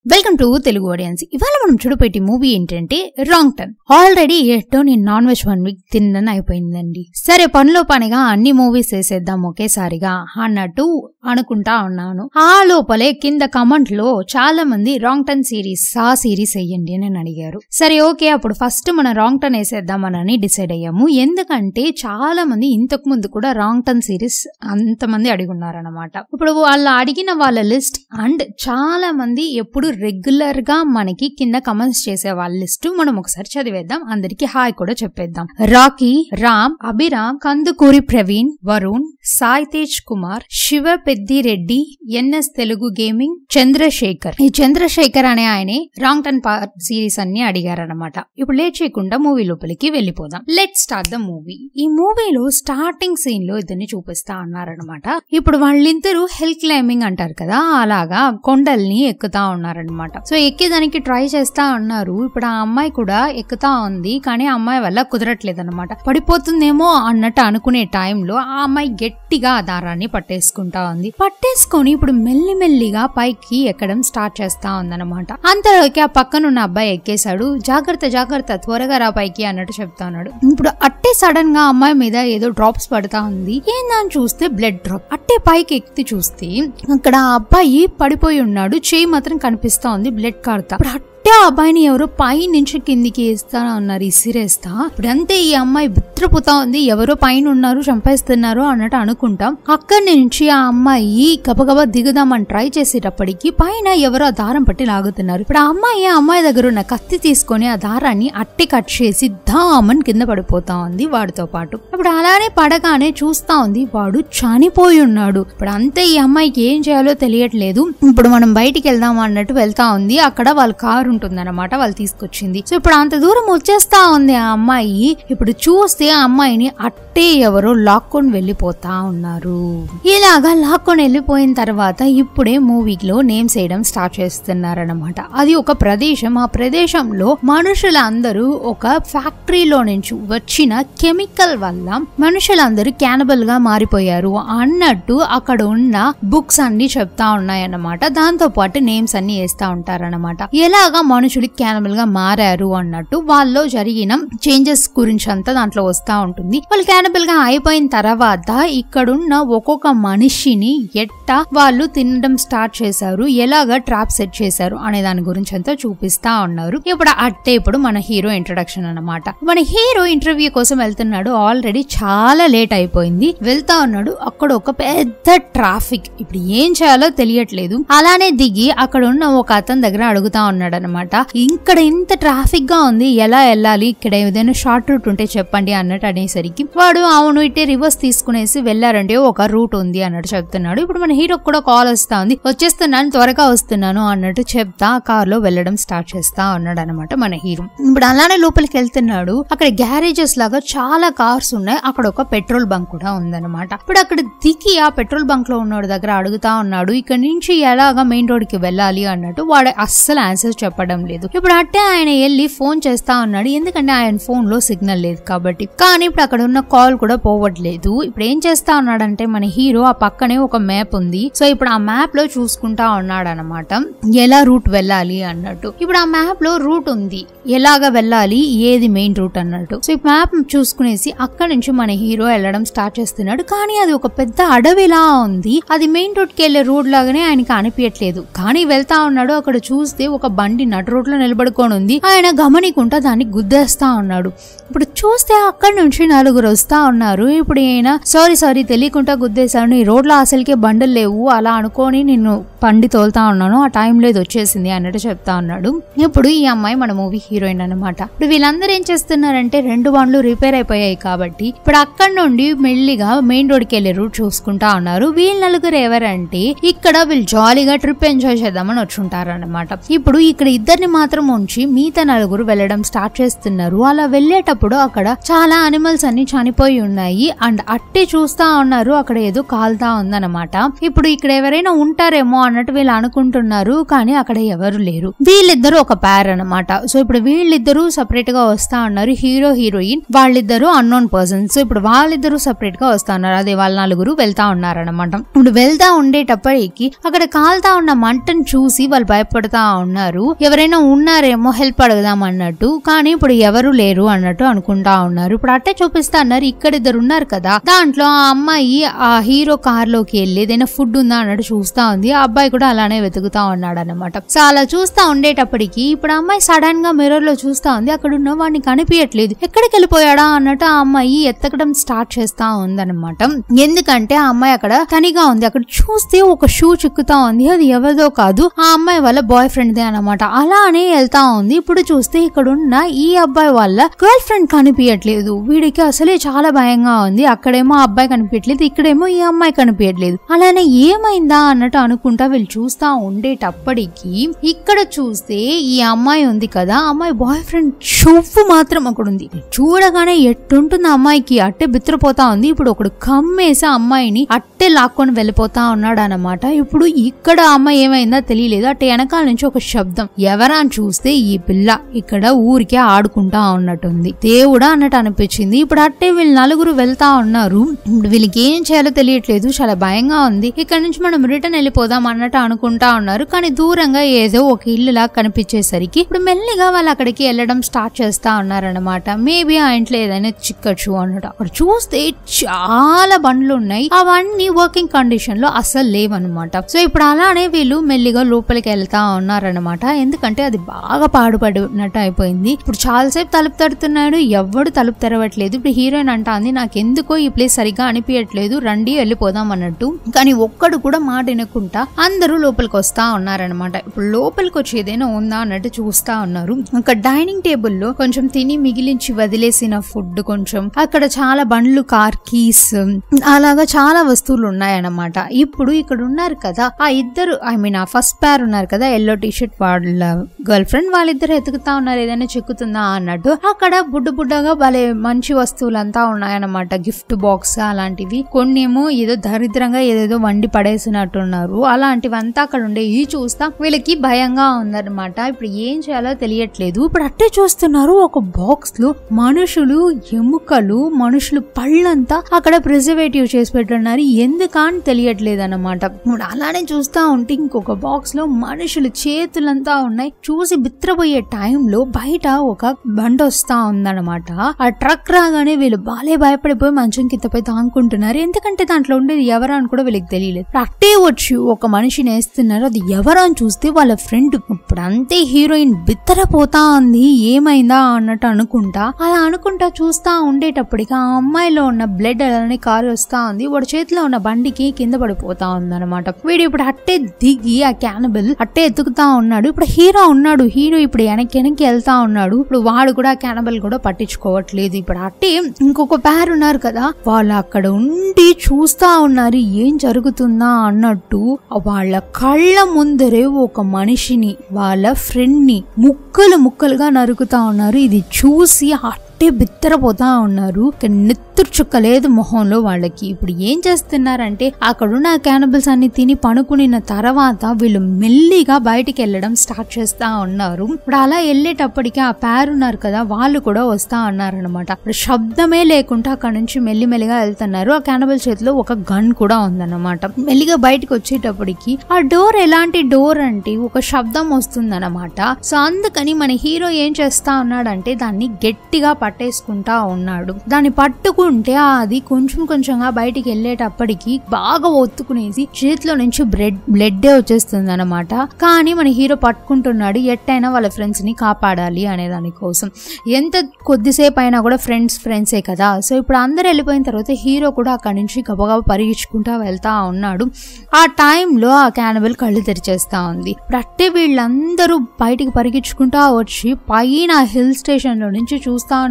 welcome to Telugu audience ఇవాళ మనం చూడబోయే మూవీ ఏంటంటే రాంగ్ టర్న్ ఆల్రెడీ ఎట్టో నేను నాన్ వెజ్ వన్ వీక్ తిన్నని అయిపోయిందండి సరే పనిలో పనిగా అన్ని మూవీస్ వేసేద్దాం ఒకేసారిగా అన్నట్టు అనుకుంటా ఉన్నాను ఆ లోపలే కింద కమెంట్ లో చాలా మంది రాంగ్ టర్న్ సిరీస్ ఆ సిరీస్ వేయండి అని అడిగారు సరే ఓకే అప్పుడు ఫస్ట్ మనం రాంగ్ టర్న్ వేసేద్దామని డిసైడ్ అయ్యాము ఎందుకంటే చాలా మంది ఇంతకు ముందు కూడా రాంగ్ టర్న్ సిరీస్ అంతమంది అడిగి ఉన్నారనమాట ఇప్పుడు వాళ్ళు అడిగిన వాళ్ళ లిస్ట్ అండ్ చాలా మంది ఎప్పుడు రెగ్యులర్ గా మనకి కింద కమెంట్స్ చేసే వాళ్ళ లిస్ట్ మనం ఒకసారి చదివేద్దాం అందరికి హాయ్ కూడా చెప్పేద్దాం Rocky Ram Abhiram Kandukuri Praveen Varun Sai Tej Kumar Shiva Peddireddy NS Telugu gaming Chandrasekhar ఈ చంద్రశేఖర్ అనే ఆయనే రాంగ్ టర్న్ సిరీస్ అన్ని అడిగారనమాట ఇప్పుడు లేట్ చేయకుండా మూవీ లోపలికి వెళ్ళిపోదాం లెట్ స్టార్ట్ ద మూవీ ఈ మూవీలో స్టార్టింగ్ సీన్ లో ఇద్దరిని చూపిస్తా అన్నారనమాట ఇప్పుడు వాళ్ళిద్దరూ హిల్ క్లైంబింగ్ అంటారు కదా అలాగా కొండల్ని ఎక్కుతా ఉన్నారనమాట సో ఎక్కేదానికి ట్రై చేస్తా ఉన్నారు ఇప్పుడు ఆ అమ్మాయి కూడా ఎక్కుతా ఉంది కానీ ఆ అమ్మాయి వల్ల కుదరట్లేదు అనమాట పడిపోతుందేమో అన్నట్టు అనుకునే టైంలో ఆ అమ్మాయి గట్టిగా ఆ దారాన్ని పట్టేసుకుంటా ఉంది పట్టేసుకొని ఇప్పుడు మెల్లిమెల్లిగా పైకి ఎక్కడం స్టార్ట్ చేస్తా ఉందన్నమాట అంతలోకి ఆ పక్కన ఉన్న అబ్బాయి ఎక్కేశాడు జాగ్రత్త జాగ్రత్త త్వరగా రా పైకి అన్నట్టు చెప్తా ఉన్నాడు ఇప్పుడు అట్టే సడన్ గా అమ్మాయి మీద ఏదో డ్రాప్స్ పడతా ఉంది ఏందని చూస్తే బ్లడ్ డ్రాప్ అట్టే పైకి ఎక్కి చూస్తే అక్కడ ఆ అబ్బాయి పడిపోయి ఉన్నాడు చేయి మాత్రం కనిపిస్తా ఉంది బ్లడ్ కారుతా ఇప్పుడు అట్టే ఆ అబ్బాయిని ఎవరో పై నుంచి కిందికి వేస్తా ఉన్నారు ఇసిరేస్తా ఇప్పుడు అంతే ఈ అమ్మాయి బిత్రపోతా ఉంది ఎవరో పైన ఉన్నారు చంపేస్తున్నారు అన్నట్టు అనుకుంటాం అక్కడి నుంచి ఆ అమ్మాయి గబగబా దిగుదామని ట్రై చేసేటప్పటికి పైన ఎవరో ఆ దారం పట్టి లాగుతున్నారు ఇప్పుడు ఆ అమ్మాయి ఆ అమ్మాయి దగ్గర ఉన్న కత్తి తీసుకొని ఆ దారాన్ని అట్టి కట్ చేసి ధామని కింద పడిపోతా ఉంది వాడితో పాటు ఇప్పుడు అలానే పడగానే చూస్తా ఉంది వాడు చనిపోయి ఉన్నాడు ఇప్పుడు అంతే ఈ అమ్మాయికి ఏం చేయాలో తెలియట్లేదు ఇప్పుడు మనం బయటికి వెళ్దాం అన్నట్టు వెళ్తా ఉంది అక్కడ వాళ్ళ కారు ఉంటుందన్నమాట వాళ్ళు తీసుకొచ్చింది సో ఇప్పుడు అంత దూరం వచ్చేస్తా ఉంది ఆ అమ్మాయి ఇప్పుడు చూస్తే ఆ అమ్మాయిని అట్టే ఎవరో లాక్కొని వెళ్ళిపోతా ఉన్నారు ఇలాగా లాక్కొని వెళ్ళిపోయిన తర్వాత ఇప్పుడే మూవీలో నేమ్స్ వేయడం స్టార్ట్ చేస్తున్నారన్నమాట అది ఒక ప్రదేశం ఆ ప్రదేశంలో మనుషులందరూ ఒక ఫ్యాక్టరీలో నుంచి వచ్చిన కెమికల్ వల్ల మనుషులందరూ క్యానబల్ గా మారిపోయారు అన్నట్టు అక్కడ ఉన్న బుక్స్ అన్ని చెప్తా ఉన్నాయన్నమాట దాంతో పాటు నేమ్స్ అన్ని వేస్తా ఉంటారన్నమాట ఎలాగా మనుషులు క్యానబల్ గా మారారు అన్నట్టు వాళ్ళలో జరిగిన చేంజెస్ గురించి అంతా దాంట్లో వస్తా ఉంటుంది వాళ్ళు క్యానబల్ గా అయిపోయిన తర్వాత ఇక్కడున్న ఒక్కొక్క మనిషిని ఎట్టా వాళ్ళు తినడం స్టార్ట్ చేశారు ఎలాగా ట్రాప్ సెట్ చేశారు అనే దాని గురించి అంతా చూపిస్తా ఉన్నారు ఇప్పుడు అట్టే ఇప్పుడు మన హీరో ఇంట్రడక్షన్ అన్నమాట మన హీరో ఇంటర్వ్యూ కోసం వెళ్తున్నాడు ఆల్రెడీ చాలా లేట్ అయిపోయింది వెళ్తా ఉన్నాడు అక్కడ ఒక పెద్ద ట్రాఫిక్ ఇప్పుడు ఏం చేయాలో తెలియట్లేదు అలానే దిగి అక్కడ ఉన్న ఒక అతని దగ్గర అడుగుతా ఉన్నాడు అనమాట ఇక్కడ ఇంత ట్రాఫిక్ గా ఉంది ఎలా వెళ్ళాలి ఇక్కడ ఏదైనా షార్ట్ రూట్ ఉంటే చెప్పండి అన్నట్టు అనేసరికి వాడు అవును ఇట్టే రివర్స్ తీసుకునేసి వెళ్ళారంటే ఒక రూట్ ఉంది అన్నట్టు చెప్తున్నాడు ఇప్పుడు మన హీరో కూడా కాల్ వస్తా ఉంది వచ్చేస్తున్నాను త్వరగా వస్తున్నాను అన్నట్టు చెప్తా కార్ లో వెళ్ళడం స్టార్ట్ చేస్తా ఉన్నాడు అనమాట మన హీరో ఇప్పుడు అలానే లోపలికి వెళ్తున్నాడు అక్కడ గ్యారేజెస్ లాగా చాలా కార్స్ ఉన్నాయి అక్కడ ఒక పెట్రోల్ బంక్ కూడా ఉందన్నమాట ఇప్పుడు అక్కడ దిగి ఆ పెట్రోల్ బంక్ లో ఉన్నోడి దగ్గర అడుగుతా ఉన్నాడు ఇక్కడ నుంచి ఎలాగా మెయిన్ రోడ్ కి వెళ్ళాలి అన్నట్టు వాడు అస్సలు ఆన్సర్ చెప్పడం లేదు ఇప్పుడు అట్టే ఆయన వెళ్ళి ఫోన్ చేస్తా ఉన్నాడు ఎందుకంటే ఆయన ఫోన్ లో సిగ్నల్ లేదు కాబట్టి కానీ ఇప్పుడు అక్కడ ఉన్న కాల్ కూడా పోవట్లేదు ఇప్పుడు ఏం చేస్తా ఉన్నాడంటే మన హీరో ఆ పక్కనే ఒక మ్యాప్ ఉంది సో ఇప్పుడు ఆ మ్యాప్ లో చూసుకుంటా ఉన్నాడు అనమాట ఎలా రూట్ వెళ్ళాలి అన్నట్టు ఇప్పుడు ఆ మ్యాప్ లో రూట్ ఉంది ఎలాగ వెళ్ళాలి ఏది మెయిన్ రూట్ అన్నట్టు సో ఈ మ్యాప్ చూసుకునేసి అక్కడ నుంచి మన హీరో వెళ్ళడం స్టార్ట్ చేస్తున్నాడు కానీ అది ఒక పెద్ద అడవిలా ఉంది అది మెయిన్ రోడ్ కి వెళ్లే రోడ్ లాగానే ఆయనకి అనిపించట్లేదు కానీ వెళ్తా ఉన్నాడు అక్కడ చూస్తే ఒక బండి నటు రోడ్ లో నిలబడుకొని ఉంది ఆయన గమనికుంటా దాన్ని గుద్దేస్తా ఉన్నాడు ఇప్పుడు చూస్తే అక్కడ నుంచి నలుగురు వస్తా ఉన్నారు ఇప్పుడు ఈయన సారీ సారీ తెలియకుండా గుద్దేశాను ఈ రోడ్ లో అసలుకే బండులు లేవు అలా అనుకొని నిన్ను పండి తోలుతా ఉన్నాను ఆ టైం లేదు వచ్చేసింది అన్నట్టు చెప్తా ఉన్నాడు ఇప్పుడు ఈ అమ్మాయి మన మూవీ హీరోయిన్ అనమాట ఇప్పుడు వీళ్ళందరూ ఏం చేస్తున్నారంటే రెండు బండ్లు రిపేర్ అయిపోయాయి కాబట్టి ఇప్పుడు అక్కడ నుండి మెల్లిగా మెయిన్ రోడ్ కి వెళ్లే రూట్ చూసుకుంటా ఉన్నారు వీళ్ళ నలుగురు ఎవరంటే ఇక్కడ వీళ్ళు జాలీగా ట్రిప్ ఎంజాయ్ చేద్దామని వచ్చుంటారు అనమాట ఇప్పుడు ఇక్కడ వీళ్ళిద్దరిని మాత్రం ఉంచి మిగతా నలుగురు వెళ్ళడం స్టార్ట్ చేస్తున్నారు అలా వెళ్ళేటప్పుడు అక్కడ చాలా అనిమల్స్ అన్ని చనిపోయి ఉన్నాయి అండ్ అట్టే చూస్తా ఉన్నారు అక్కడ ఏదో కాలుతా ఉందన్నమాట ఇప్పుడు ఇక్కడ ఎవరైనా ఉంటారేమో అన్నట్టు వీళ్ళు అనుకుంటున్నారు కానీ అక్కడ ఎవరు లేరు వీళ్ళిద్దరూ ఒక పేర్ అన్నమాట సో ఇప్పుడు వీళ్ళిద్దరూ సపరేట్ గా వస్తా ఉన్నారు హీరో హీరోయిన్ వాళ్ళిద్దరూ అన్నోన్ పర్సన్స్ సో ఇప్పుడు వాళ్ళిద్దరూ సపరేట్ గా వస్తా ఉన్నారు అదే వాళ్ళ నలుగురు వెళ్తా ఉన్నారన్నమాట ఇప్పుడు వెళ్తా ఉండేటప్పటికి అక్కడ కాలుతా ఉన్న మంటను చూసి వాళ్ళు భయపడతా ఉన్నారు ఎవరైనా ఉన్నారేమో హెల్ప్ అడుగుదాం అన్నట్టు కానీ ఇప్పుడు ఎవరు లేరు అన్నట్టు అనుకుంటా ఉన్నారు ఇప్పుడు అట్టే చూపిస్తా అన్నారు ఇక్కడ ఇద్దరు ఉన్నారు కదా దాంట్లో ఆ అమ్మాయి ఆ హీరో కార్ లోకి వెళ్ళి ఏదైనా ఫుడ్ ఉందా అన్నట్టు చూస్తా ఉంది ఆ అబ్బాయి కూడా అలానే వెతుకుతా ఉన్నాడు అనమాట సో అలా చూస్తా ఉండేటప్పటికి ఇప్పుడు ఆ అమ్మాయి సడన్ గా మిర్రర్ లో చూస్తా ఉంది అక్కడ ఉన్న వాడిని కనిపించట్లేదు ఎక్కడికి వెళ్ళిపోయాడా అన్నట్టు ఆ అమ్మాయి ఎత్తకడం స్టార్ట్ చేస్తా ఉందన్నమాట ఎందుకంటే ఆ అమ్మాయి అక్కడ తనిగా ఉంది అక్కడ చూస్తే ఒక షూ చిక్కుతా ఉంది అది ఎవరిదో కాదు ఆ అమ్మాయి వాళ్ళ బాయ్ ఫ్రెండ్ దే అనమాట అలానే వెళ్తా ఉంది ఇప్పుడు చూస్తే ఇక్కడ ఉన్న ఈ అబ్బాయి వాళ్ళ గర్ల్ ఫ్రెండ్ కనిపించట్లేదు వీడికి అసలే చాలా భయంగా ఉంది అక్కడేమో ఆ అబ్బాయి కనిపించట్లేదు ఇక్కడేమో ఈ అమ్మాయి కనిపించట్లేదు అలానే ఏమైందా అన్నట్టు అనుకుంటా వీళ్ళు చూస్తా ఉండేటప్పటికి ఇక్కడ చూస్తే ఈ అమ్మాయి ఉంది కదా ఆ అమ్మాయి బాయ్ ఫ్రెండ్ షొవ్వు మాత్రం అక్కడ ఉంది చూడగానే ఎట్టుంటుంది ఆ అమ్మాయికి అట్టే బిత్రపోతా ఉంది ఇప్పుడు ఒకడు కమ్మేసి ఆ అమ్మాయిని అట్టే లాక్కొని వెళ్ళిపోతా ఉన్నాడు అనమాట ఇప్పుడు ఇక్కడ ఆ అమ్మాయి ఏమైందో తెలియలేదు అట్టే వెనకాల నుంచి ఒక శబ్దం ఎవరా అని చూస్తే ఈ పిల్ల ఇక్కడ ఊరికే ఆడుకుంటా ఉన్నట్టుంది దేవుడా అన్నట్టు అనిపించింది ఇప్పుడు అట్టే వీళ్ళు నలుగురు వెళ్తా ఉన్నారు ఇప్పుడు వీళ్ళకి ఏం చేయాలో తెలియట్లేదు చాలా భయంగా ఉంది ఇక్కడ నుంచి మనం రిటర్న్ వెళ్ళిపోదాం అన్నట్టు అనుకుంటా ఉన్నారు కానీ దూరంగా ఏదో ఒక ఇల్లులా కనిపించేసరికి ఇప్పుడు మెల్లిగా వాళ్ళు అక్కడికి వెళ్ళడం స్టార్ట్ చేస్తా ఉన్నారనమాట మేబీ ఆ ఇంట్లో ఏదైనా చిక్కచ్చు అన్నట్టు అక్కడ చూస్తే చాలా బండ్లు ఉన్నాయి అవన్నీ వర్కింగ్ కండిషన్ లో అసలు లేవన్నమాట సో ఇప్పుడు అలానే వీళ్ళు మెల్లిగా లోపలికి వెళ్తా ఉన్నారనమాట ఎందుకంటే అది బాగా పాడుపడినట్టు అయిపోయింది ఇప్పుడు చాలాసేపు తలుపు తడుతున్నాడు ఎవడు తలుపు తెరవట్లేదు ఇప్పుడు హీరోయిన్ అంటాంది నాకెందుకో ఈ ప్లేస్ సరిగ్గా అనిపించట్లేదు రండి వెళ్ళిపోదాం అన్నట్టు కానీ ఒక్కడు కూడా మాట వినకుండా అందరూ లోపలికి వస్తా ఉన్నారనమాట ఇప్పుడు లోపలికి వచ్చి ఏదైనా ఉందా అన్నట్టు చూస్తా ఉన్నారు ఒక డైనింగ్ టేబుల్ లో కొంచెం తిని మిగిలించి వదిలేసిన ఫుడ్ కొంచెం అక్కడ చాలా బండ్లు కార్ కీస్ అలాగా చాలా వస్తువులు ఉన్నాయన్నమాట ఇప్పుడు ఇక్కడ ఉన్నారు కదా ఆ ఇద్దరు ఐ మీన్ ఆ ఫస్ట్ పేర్ ఉన్నారు కదా ఎల్లో టీ షర్ట్ వాళ్ళ గర్ల్ ఫ్రెండ్ వాళ్ళిద్దరు ఎతుకుతా ఉన్నారు ఏదైనా చిక్కుతుందా అన్నట్టు అక్కడ బుడ్డ బుడ్డగా భలే మంచి వస్తువులంతా ఉన్నాయన్నమాట గిఫ్ట్ బాక్స్ అలాంటివి కొన్ని ఏమో ఏదో దరిద్రంగా ఏదేదో వండి పడేసినట్టున్నారు అలాంటివంతా అక్కడ ఉండే ఈ చూస్తా వీళ్ళకి భయంగా ఉందన్నమాట ఇప్పుడు ఏం చేయాలో తెలియట్లేదు ఇప్పుడు అట్టే చూస్తున్నారు ఒక బాక్స్ లో మనుషులు ఎముకలు మనుషులు పళ్ళంతా అక్కడ ప్రిజర్వేటివ్ చేసి పెట్టున్నారు ఎందుకని తెలియట్లేదు అనమాట ఇప్పుడు అలానే చూస్తా ఉంటే ఇంకొక బాక్స్ లో మనుషులు చేతులంతా ఉన్నాయి చూసి బిత్రపోయే టైంలో బయట ఒక బండి వస్తా ఉందన్నమాట ఆ ట్రక్ రాగానే వీళ్ళు బాలే భయపడిపోయి మంచం కిందపై తానుకుంటున్నారు ఎందుకంటే దాంట్లో ఉండేది ఎవరా అని కూడా వీళ్ళకి తెలియలేదు అట్టే వచ్చి ఒక మనిషిని వేస్తున్నారు అది ఎవరా అని చూస్తే వాళ్ళ ఫ్రెండ్ ఇప్పుడు అంతే హీరోయిన్ బిత్తరపోతా ఉంది ఏమైందా అన్నట్టు అనుకుంటా అలా అనుకుంటా చూస్తా ఉండేటప్పటికి ఆ అమ్మాయిలో ఉన్న బ్లడ్ అలానే కారు వస్తా ఉంది వాడి చేతిలో ఉన్న బండికి కింద పడిపోతా ఉంది అనమాట వీడు ఇప్పుడు అట్టే దిగి ఆ క్యానబుల్ అట్టే ఎత్తుకుతా ఉన్నాడు ఇప్పుడు హీరో ఉన్నాడు హీరో ఇప్పుడు వెనక్కి వెనక్కి వెళ్తా ఉన్నాడు ఇప్పుడు వాడు కూడా ఆ క్యానబుల్ కూడా పట్టించుకోవట్లేదు ఇప్పుడు అట్టే ఇంకొక పేరు ఉన్నారు కదా వాళ్ళు అక్కడ ఉండి చూస్తా ఉన్నారు ఏం జరుగుతుందా అన్నట్టు వాళ్ళ కళ్ళ ముందరే ఒక మనిషిని వాళ్ళ ఫ్రెండ్ ని ముక్కలు ముక్కలుగా నరుకుతా ఉన్నారు ఇది చూసి అట్టే బిత్తరపోతా ఉన్నారు ఇక నెత్తురు చుక్క లేదు మొహంలో వాళ్ళకి ఇప్పుడు ఏం చేస్తున్నారంటే అక్కడున్న క్యానబుల్స్ అన్ని తిని పనుకునిన తర్వాత వీళ్ళు మెల్లిగా బయటికి వెళ్ళడం స్టార్ట్ చేస్తా ఉన్నారు ఇప్పుడు అలా వెళ్ళేటప్పటికి ఆ పేరు ఉన్నారు కదా వాళ్ళు కూడా వస్తా ఉన్నారు అనమాట ఇప్పుడు శబ్దమే లేకుండా అక్కడ నుంచి మెల్లి మెల్లిగా వెళ్తున్నారు ఆ క్యానబుల్ చేతిలో ఒక గన్ కూడా ఉందన్నమాట మెల్లిగా బయటకు వచ్చేటప్పటికి ఆ డోర్ ఎలాంటి డోర్ అంటే ఒక శబ్దం వస్తుందన్నమాట సో అందుకని మన హీరో ఏం చేస్తా ఉన్నాడంటే దాన్ని గట్టిగా పట్టేసుకుంటా ఉన్నాడు దాన్ని పట్టుకుంటే అది కొంచెం కొంచెంగా బయటికి వెళ్ళేటప్పటికి బాగా ఒత్తుకునేసి చేతిలో నుంచి బ్రెడ్ బ్లడ్డే వచ్చేస్తుంది అనమాట కానీ మన హీరో పట్టుకుంటున్నాడు ఎట్టయినా వాళ్ళ ఫ్రెండ్స్ ని కాపాడాలి అనే దానికోసం ఎంత కొద్దిసేపు అయినా కూడా ఫ్రెండ్స్ ఫ్రెండ్సే కదా సో ఇప్పుడు అందరు వెళ్ళిపోయిన తర్వాత హీరో కూడా అక్కడి నుంచి గబగబా పరిగెచ్చుకుంటా వెళ్తా ఉన్నాడు ఆ టైంలో ఆ క్యానబుల్ కళ్ళు తెరిచేస్తా ఉంది ఇప్పుడు అట్టే వీళ్ళందరూ బయటికి పరిగెచ్చుకుంటా వచ్చి పైన హిల్ స్టేషన్ లో నుంచి చూస్తా ఉన్నారు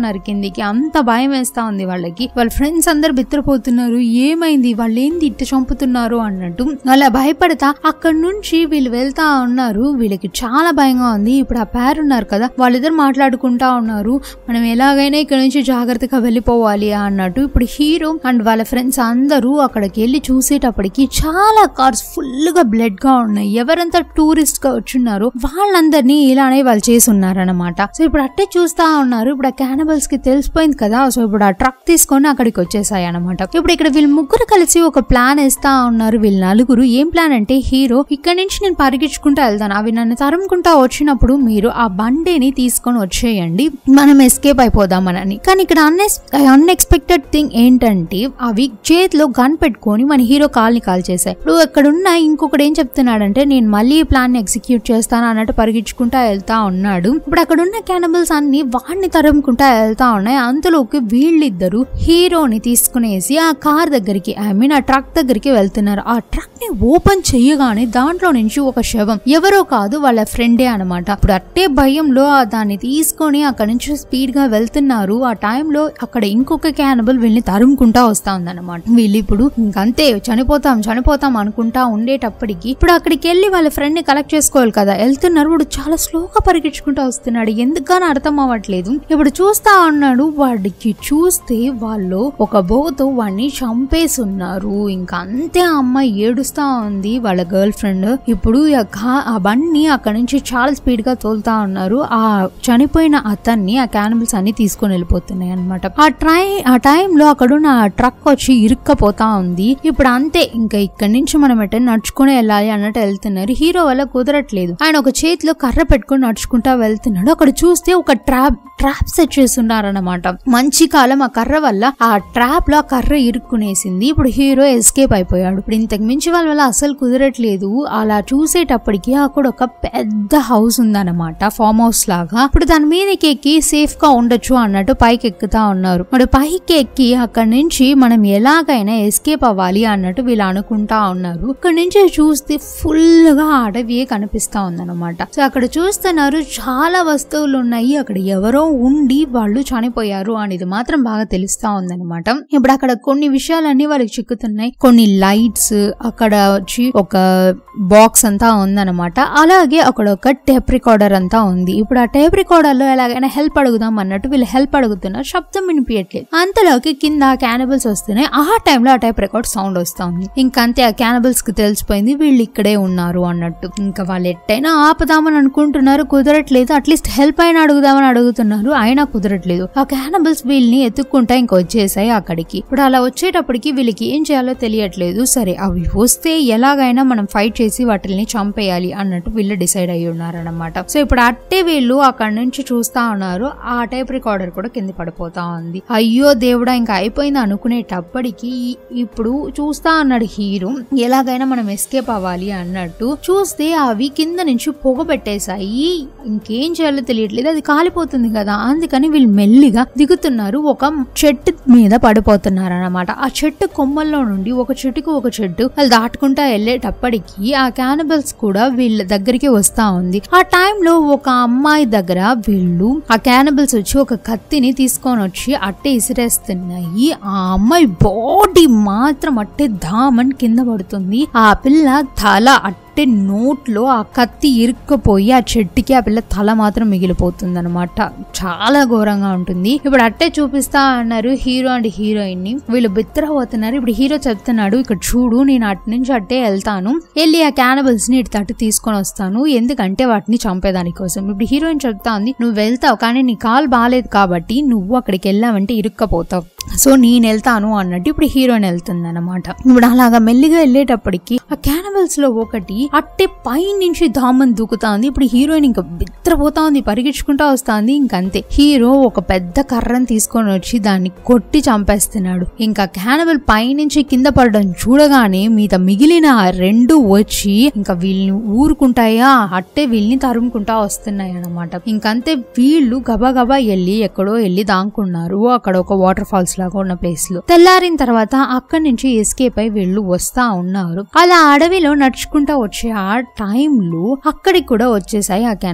ఉన్నారు కిందికి అంత భయం వేస్తా ఉంది వాళ్ళకి వాళ్ళ ఫ్రెండ్స్ అందరు బిత్తరపోతున్నారు ఏమైంది వాళ్ళు ఏంది ఇట్ట చంపుతున్నారు అన్నట్టు అలా భయపడతా అక్కడ నుంచి వీళ్ళు వెళ్తా ఉన్నారు వీళ్ళకి చాలా భయంగా ఉంది ఇప్పుడు ఆ పేరు ఉన్నారు కదా వాళ్ళిద్దరు మాట్లాడుకుంటా ఉన్నారు మనం ఎలాగైనా ఇక్కడ నుంచి జాగ్రత్తగా వెళ్ళిపోవాలి అన్నట్టు ఇప్పుడు హీరో అండ్ వాళ్ళ ఫ్రెండ్స్ అందరూ అక్కడికి వెళ్ళి చూసేటప్పటికి చాలా కార్స్ ఫుల్ గా బ్లడ్ గా ఉన్నాయి ఎవరంతా టూరిస్ట్ గా వచ్చున్నారో వాళ్ళందరినీ ఇలానే వాళ్ళు చేసి ఉన్నారనమాట సో ఇప్పుడు అట్టే చూస్తా ఉన్నారు ఇప్పుడు ఆ క్యానబల్స్ కి తెలిసిపోయింది కదా సో ఇప్పుడు ఆ ట్రక్ తీసుకొని అక్కడికి వచ్చేసాయి అనమాట ఇప్పుడు ఇక్కడ వీళ్ళు ముగ్గురు కలిసి ఒక ప్లాన్ వేస్తా ఉన్నారు వీళ్ళు నలుగురు ఏం ప్లాన్ అంటే హీరో ఇక్కడ నుంచి నేను పరిగెచ్చుకుంటా వెళ్తాను అవి నన్ను తరుముకుంటా వచ్చినప్పుడు మీరు ఆ బండిని తీసుకొని వచ్చేయండి మనం ఎస్కేప్ అయిపోదామనని కానీ ఇక్కడ అన్ఎస్ అన్ఎక్స్పెక్టెడ్ థింగ్ ఏంటంటే అవి చేతిలో గన్ పెట్టుకొని మన హీరో కాల్ని కాల్ చేశాయి ఇప్పుడు అక్కడున్న ఇంకొకడు ఏం చెప్తున్నాడంటే నేను మళ్ళీ ఈ ప్లాన్ ని ఎగ్జిక్యూట్ చేస్తాను అన్నట్టు పరిగెచ్చుకుంటా వెళ్తా ఉన్నాడు ఇప్పుడు అక్కడ ఉన్న క్యానబుల్స్ అన్ని వాడిని తరుముకుంటా వెళ్తా ఉన్నాయి అంతలోకి వీళ్ళిద్దరు హీరోని తీసుకునేసి ఆ కార్ దగ్గరికి ఐ మీన్ ఆ ట్రక్ దగ్గరికి వెళ్తున్నారు ఆ ట్రక్ ని ఓపెన్ చేయగానే దాంట్లో నుంచి ఒక శవం ఎవరో కాదు వాళ్ళ ఫ్రెండే అనమాట ఇప్పుడు అట్టే భయంలో ఆ దాన్ని తీసుకొని అక్కడ నుంచి స్పీడ్ గా వెళ్తున్నారు ఆ టైంలో అక్కడ ఇంకొక క్యానబుల్ వీళ్ళని తరుముకుంటా వస్తా ఉందన్నమాట వీళ్ళు ఇప్పుడు ఇంకంతే చనిపోతాం చనిపోతాం అనుకుంటా ఉండేటప్పటికి ఇప్పుడు అక్కడికి వెళ్ళి వాళ్ళ ఫ్రెండ్ ని కలెక్ట్ చేసుకోవాలి కదా వెళ్తున్నారు ఇప్పుడు చాలా స్లోగా పరిగెచ్చుకుంటూ వస్తున్నాడు ఎందుకని అర్థం అవ్వట్లేదు ఇప్పుడు చూస్తా ఉన్నాడు వాడికి చూస్తే వాళ్ళు ఒక బోతో వాడిని చంపేసి ఉన్నారు ఇంకా అంతే ఆ అమ్మాయి ఏడుస్తా ఉంది వాళ్ళ గర్ల్ ఫ్రెండ్ ఇప్పుడు ఆ కా- ఆ బండిని అక్కడ నుంచి చాలా స్పీడ్ గా తోలుతా ఉన్నారు ఆ చనిపోయిన అతన్ని ఆ క్యానిబల్స్ అన్ని తీసుకొని వెళ్ళిపోతున్నాయి అనమాట ఆ ట్రై ఆ టైంలో అక్కడున్న ఆ ట్రక్ వచ్చి ఇరుక్కపోతా ఉంది ఇప్పుడు అంతే ఇంకా ఇక్కడ నుంచి మనం ఎట్ట నడుచుకుని వెళ్ళాలి అన్నట్టు వెళ్తున్నారు హీరో వల్ల కుదరట్లేదు ఆయన ఒక చేతిలో కర్ర పెట్టుకొని నడుచుకుంటా వెళ్తున్నాడు అక్కడ చూస్తే ఒక ట్రాప్ ట్రాప్ సెట్ చేస్తున్నారన్నమాట మంచి కాలం ఆ కర్ర వల్ల ఆ ట్రాప్ లో ఆ కర్ర ఇరుక్కునేసింది ఇప్పుడు హీరో ఎస్కేప్ అయిపోయాడు ఇప్పుడు ఇంతకు మించి వాళ్ళ వల్ల అసలు కుదరట్లేదు అలా చూసేటప్పటికి అక్కడ ఒక పెద్ద హౌస్ ఉందన్నమాట ఫామ్ హౌస్ లాగా ఇప్పుడు దాని మీదకి ఎక్కి సేఫ్ గా ఉండొచ్చు అన్నట్టు పైకి ఎక్కుతా ఉన్నారు మరి పైకి ఎక్కి అక్కడ నుంచి మనం ఎలాగైనా ఎస్కేప్ అవ్వాలి అన్నట్టు వీళ్ళు అనుకుంటా ఉన్నారు ఇక్కడ నుంచి చూస్తే ఫుల్ గా అడవియే కనిపిస్తా ఉందన్నమాట సో అక్కడ చూస్తున్నారు చాలా వస్తువులు ఉన్నాయి అక్కడ ఎవరో ఉండి వాళ్ళు చనిపోయారు అనేది మాత్రం బాగా తెలుస్తా ఉందన్నమాట ఇప్పుడు అక్కడ కొన్ని విషయాలన్నీ వాళ్ళకి చిక్కుతున్నాయి కొన్ని లైట్స్ అక్కడ వచ్చి ఒక బాక్స్ అంతా ఉందన్నమాట అలాగే అక్కడ ఒక టేప్ రికార్డర్ అంతా ఉంది ఇప్పుడు ఆ టేప్ రికార్డర్ లో ఎలాగైనా హెల్ప్ అడుగుదాం అన్నట్టు వీళ్ళు హెల్ప్ అడుగుతున్నారు శబ్దం వినిపించట్లేదు అంతలోకి కింద క్యానబుల్స్ వస్తున్నాయి ఆ టైంలో ఆ టైప్ రికార్డ్ సౌండ్ వస్తా ఉంది ఇంకంతే ఆ క్యానబుల్స్ కి తెలిసిపోయింది వీళ్ళు ఇక్కడే ఉన్నారు అన్నట్టు ఇంకా వాళ్ళు ఎట్టయినా ఆపుదామని అనుకుంటున్నారు కుదరట్లేదు అట్లీస్ట్ హెల్ప్ అయినా అడుగుదామని అడుగుతున్నారు అయినా కుదరట్లేదు ఆ క్యానబుల్స్ వీళ్ళని ఎత్తుక్కుంటా ఇంకా వచ్చేసాయి అక్కడికి ఇప్పుడు అలా వచ్చేటప్పటికి వీళ్ళకి ఏం చేయాలో తెలియట్లేదు సరే అవి వస్తే ఎలాగైనా మనం ఫైట్ చేసి వాటిని చంపేయాలి అన్నట్టు వీళ్ళు డిసైడ్ అయ్యి ఉన్నారనమాట సో ఇప్పుడు అట్టే వీళ్ళు అక్కడ నుంచి చూస్తా ఉన్నారు ఆ టైప్ రికార్డర్ కూడా కింద పడిపోతా ఉంది అయ్యో దేవుడా ఇంకా అయిపోయింది అనుకునేటప్పటికి ఇప్పుడు చూస్తా అన్నాడు హీరో ఎలాగైనా మనం ఎస్కేప్ అవ్వాలి అన్నట్టు చూస్తే అవి కింద నుంచి పొగ పెట్టేశాయి ఇంకేం చేయాలో తెలియట్లేదు అది కాలిపోతుంది కదా అందుకని వీళ్ళు మెల్లిగా దిగుతున్నారు ఒక చెట్టు మీద పడిపోతున్నారు అనమాట ఆ చెట్టు కొమ్మల్లో నుండి ఒక చెట్టుకు ఒక చెట్టు వాళ్ళు దాటుకుంటా వెళ్ళేటప్పటికి ఆ క్యానబల్స్ కూడా వీళ్ళ దగ్గరికి వస్తా ఉంది ఆ టైంలో ఒక అమ్మాయి దగ్గర వీళ్ళు ఆ క్యానబల్స్ వచ్చి ఒక కత్తిని తీసుకొని వచ్చి అట్టే ఇసిరేస్తున్నాయి ఆ అమ్మాయి బాడీ మాత్రం అట్టే ధామన్ కింద పడుతుంది ఆ పిల్ల తల అట్టే నోట్లో ఆ కత్తి ఇరుక్కుపోయి ఆ చెట్టుకి ఆ పిల్ల తల మాత్రం మిగిలిపోతుంది అనమాట చాలా ఘోరంగా ఉంటుంది ఇప్పుడు అట్టే చూపిస్తా అన్నారు హీరో అండ్ హీరోయిన్ ని వీళ్ళు బిత్తరపోతున్నారు ఇప్పుడు హీరో చెప్తున్నాడు ఇక్కడ చూడు నేను అటు నుంచి అట్టే వెళ్తాను వెళ్ళి ఆ క్యానబల్స్ ని ఇటు తట్టు తీసుకొని వస్తాను ఎందుకంటే వాటిని చంపేదాని కోసం ఇప్పుడు హీరోయిన్ చెప్తా ఉంది నువ్వు వెళ్తావు కానీ నీ కాల్ బాగాలేదు కాబట్టి నువ్వు అక్కడికి వెళ్ళావంటే ఇరుక్కపోతావు సో నేను వెళ్తాను అన్నట్టు ఇప్పుడు హీరోయిన్ వెళ్తుంది అనమాట ఇప్పుడు అలాగా మెల్లిగా వెళ్ళేటప్పటికి ఆ క్యానబల్స్ లో ఒకటి అట్టే పై నుంచి దామని దూకుతా ఉంది ఇప్పుడు హీరోయిన్ ఇంకా బిత్రపోతా ఉంది పరిగెచ్చుకుంటా వస్తుంది ఇంకంతే హీరో ఒక పెద్ద కర్రను తీసుకొని వచ్చి దాన్ని కొట్టి చంపేస్తున్నాడు ఇంకా క్యానబల్ పై నుంచి కింద పడడం చూడగానే మీద మిగిలిన ఆ రెండు వచ్చి ఇంకా వీళ్ళని ఊరుకుంటాయా అట్టే వీళ్ళని తరుముకుంటా వస్తున్నాయి అనమాట ఇంకంతే వీళ్ళు గబా గబా వెళ్ళి ఎక్కడో వెళ్ళి దాంకున్నారు అక్కడ ఒక వాటర్ ఫాల్స్ లాగా ఉన్న ప్లేస్ లో తెల్లారిన తర్వాత అక్కడి నుంచి ఎస్కేప్ అయి వీళ్ళు వస్తా ఉన్నారు అలా అడవిలో నడుచుకుంటా వచ్చే ఆ టైంలో అక్కడికి కూడా వచ్చేసాయి ఆ క్యానబుల్స్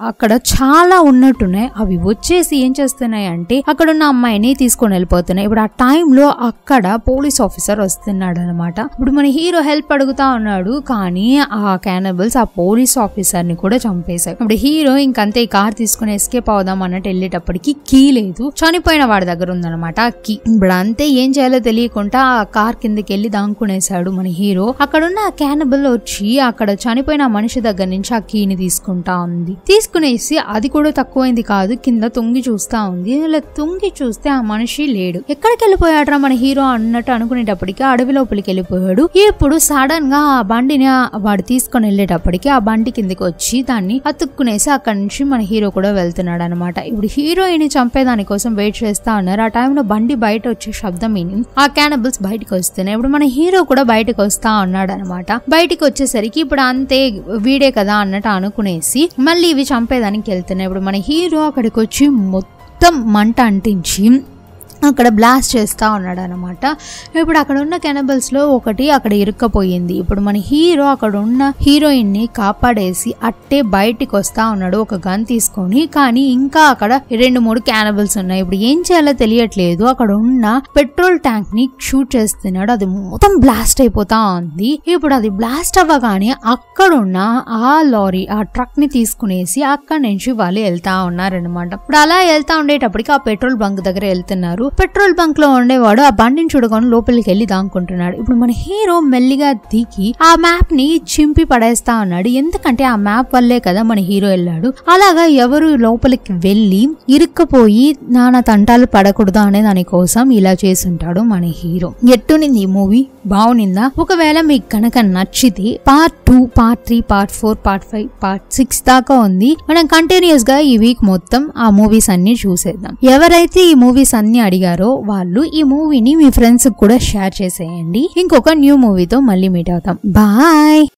అక్కడ చాలా ఉన్నట్టున్నాయి అవి వచ్చేసి ఏం చేస్తున్నాయి అంటే అక్కడ ఉన్న అమ్మాయిని తీసుకొని వెళ్ళిపోతున్నాయి ఇప్పుడు ఆ టైంలో అక్కడ పోలీస్ ఆఫీసర్ వస్తున్నాడు అనమాట ఇప్పుడు మన హీరో హెల్ప్ అడుగుతా ఉన్నాడు కానీ ఆ క్యానబుల్స్ ఆ పోలీస్ ఆఫీసర్ ని కూడా చంపేశాయి ఇప్పుడు హీరో ఇంకంతే ఈ కార్ తీసుకుని ఎస్కేప్ అవుదాం అన్నట్టు వెళ్ళేటప్పటికి కీ లేదు చనిపోయిన వాడి దగ్గర ఉందన్నమాట ఆ కీ ఇప్పుడు అంతే ఏం చేయాలో తెలియకుండా ఆ కార్ కిందకి వెళ్ళి దాంకునేశాడు మన హీరో అక్కడున్న ఆ క్యానబుల్ వచ్చి అక్కడ చనిపోయిన ఆ మనిషి దగ్గర నుంచి ఆ కీని తీసుకుంటా ఉంది తీసుకునేసి అది కూడా తక్కువైంది కాదు కింద తొంగి చూస్తా ఉంది ఇలా తొంగి చూస్తే ఆ మనిషి లేడు ఎక్కడికి వెళ్ళిపోయాడ్రా మన హీరో అన్నట్టు అనుకునేటప్పటికి అడవి లోపలికి వెళ్ళిపోయాడు ఇప్పుడు సడన్ గా ఆ బండిని ఆ వాడు తీసుకొని వెళ్ళేటప్పటికి ఆ బండి కిందకి వచ్చి దాన్ని అతుక్కునేసి అక్కడి నుంచి మన హీరో కూడా వెళ్తున్నాడు అనమాట ఇప్పుడు హీరోయిన్ చంపేదాని కోసం వెయిట్ చేస్తా ఉన్నారు ఆ టైంలో బండి బయట వచ్చే శబ్దం విని ఆ క్యానబుల్స్ బయటకు వస్తున్నాయి ఇప్పుడు మన హీరో కూడా బయటకు వస్తా ఉన్నాడు అనమాట బయటికి వచ్చేసరికి ఇప్పుడు అంతే వీడే కదా అన్నట్టు అనుకునేసి మళ్ళీ ఇవి చంపేదానికి వెళ్తున్నాయి ఇప్పుడు మన హీరో అక్కడికి వచ్చి మొత్తం మంట అంటించి అక్కడ బ్లాస్ట్ చేస్తా ఉన్నాడు అనమాట ఇప్పుడు అక్కడ ఉన్న కెనబల్స్ లో ఒకటి అక్కడ ఇరుక్కపోయింది ఇప్పుడు మన హీరో అక్కడ ఉన్న హీరోయిన్ ని కాపాడేసి అట్టే బయటికి వస్తా ఉన్నాడు ఒక గన్ తీసుకొని కానీ ఇంకా అక్కడ రెండు మూడు క్యానబల్స్ ఉన్నాయి ఇప్పుడు ఏం చేయాలో తెలియట్లేదు అక్కడ ఉన్న పెట్రోల్ ట్యాంక్ ని షూట్ చేస్తున్నాడు అది మొత్తం బ్లాస్ట్ అయిపోతా ఉంది ఇప్పుడు అది బ్లాస్ట్ అవ్వగానే అక్కడున్న ఆ లారీ ఆ ట్రక్ ని తీసుకునేసి అక్కడి నుంచి వాళ్ళు వెళ్తా ఉన్నారనమాట ఇప్పుడు అలా వెళ్తా ఉండేటప్పటికి ఆ పెట్రోల్ బంక్ దగ్గర వెళ్తున్నారు పెట్రోల్ బంక్ లో ఉండేవాడు ఆ బండిని చూడగానే లోపలికి వెళ్ళి దాంకుంటున్నాడు ఇప్పుడు మన హీరో మెల్లిగా దిగి ఆ మ్యాప్ ని చింపి పడేస్తా ఉన్నాడు ఎందుకంటే ఆ మ్యాప్ వల్లే కదా మన హీరో వెళ్ళాడు అలాగా ఎవరు లోపలికి వెళ్ళి ఇరుక్కుపోయి నానా తంటాలు పడకూడదు అనే దానికోసం ఇలా చేసుంటాడు మన హీరో ఎట్టునింది ఈ మూవీ బాగునిందా ఒకవేళ మీకు కనుక నచ్చితే part two part three part four part five part six దాకా ఉంది మనం కంటిన్యూస్ గా ఈ వీక్ మొత్తం ఆ మూవీస్ అన్ని చూసేద్దాం ఎవరైతే ఈ మూవీస్ అన్ని అడిగారో వాళ్ళు ఈ మూవీని మీ ఫ్రెండ్స్ కూడా షేర్ చేసేయండి ఇంకొక న్యూ మూవీతో మళ్ళీ మీట్ అవుతాం బాయ్